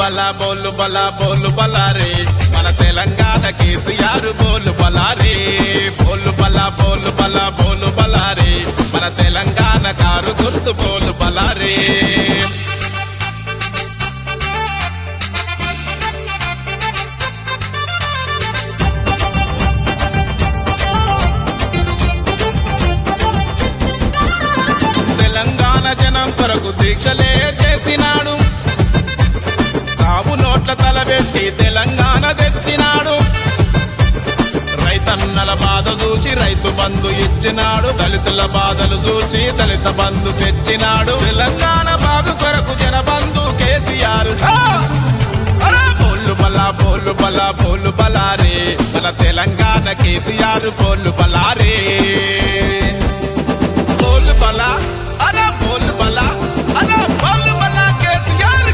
బలా బోలు బలా బోలు బలారే మన తెలంగాణ కేసీఆర్ బోలు బలారే బోలు బలా బోలు బలా బోలు బలారే మన తెలంగాణ కారు గుర్తు బోలు బలారే తెలంగాణ జనం కొరకు దీక్షలే చేసినాడు సాగు నోట్ల తలబెట్టి తెలంగాణ తెచ్చినాడు రైతన్నల బాధ చూసి రైతు బంధు ఇచ్చినాడు దళితుల బాధలు చూసి దళిత బంధు తెచ్చినాడు తెలంగాణ బాగు కొరకు జన బంధు కేసీఆర్ హా! అరే బోలు బలా బోలు బలా బోలు బలారే మన తెలంగాణ కేసీఆర్ బోలు బలారే బోలు బలా అరే బోలు బలా అరే బోలు బలా కేసీఆర్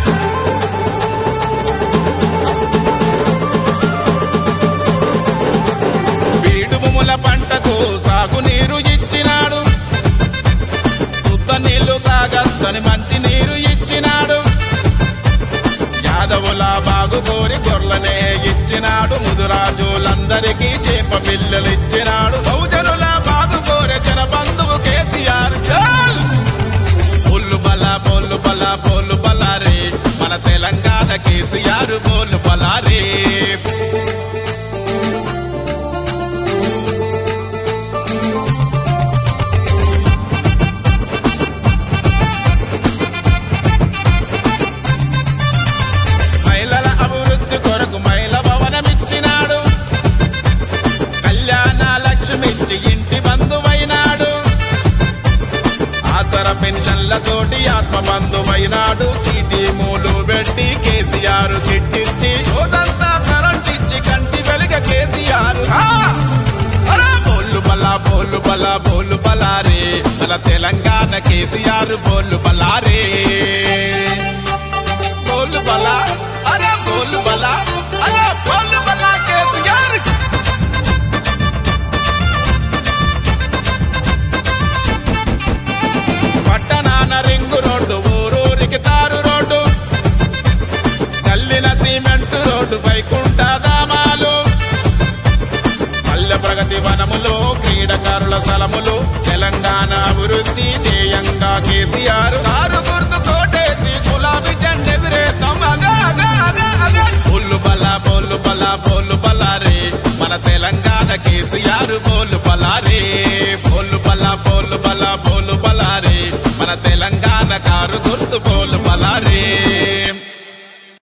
బీడు భూముల పంటకు సాగునీరు ఇచ్చినాడు శుద్ధ నీళ్లు తాగస్తని మంచి నీరు ఇచ్చినాడు యాదవుల బాగు కోరి గొర్లనే ఇచ్చినాడు ముదురాజులందరికీ చేప పిల్లలు ఇచ్చినాడు బహుజనుల బాగు కోరే జన బంధువు కేసీఆర్ చాల్ బోలు బల బోలు బల బోలు బలారే మన తెలంగాణ కేసీఆర్ బోలు బలారే మహిళల అభివృద్ధి కొరకు మహిళ భవనమిచ్చినాడు కళ్యాణ లక్ష్మిచ్చి ఇంటి బంధువైనాడు ఆసర పెన్షన్లతోటి ఆత్మ బంధువైనాడు సిటీ మూలు పెట్టి కేసీఆర్ కిట్టించి రోజంతా కరెంట్ ఇచ్చి కంటి వెలుగ కేసీఆర్ హా! అరే బోలు బలా బోలు బలా బోలు బలారే మన తెలంగాణ కేసీఆర్ బోలు బలారే బోలు బలా అరే బోలు బలా అరే బోలు బలా కేసీఆర్ పట్టణాన రింగు రోడ్డు ఊరూరికి తారు రోడ్డు కల్లిన సిమెంట్ రోడ్డు వైకుంఠ దామాలు పల్లె ప్రగతి వనములు క్రీడకారుల స్థలములు తెలంగాణ అభివృద్ధి ధ్యేయంగా కేసీఆర్ కారు గుర్తు కోటేసి గులాబీ జెండెగురే బోలు బలా బోలు బలా బోలు బలారే మన తెలంగాణ కేసీఆర్ బోలు బలారే బోలు బలా బోలు బలా బోలు బలారే మన తెలంగాణ కారు గుర్తు బోలు బలారే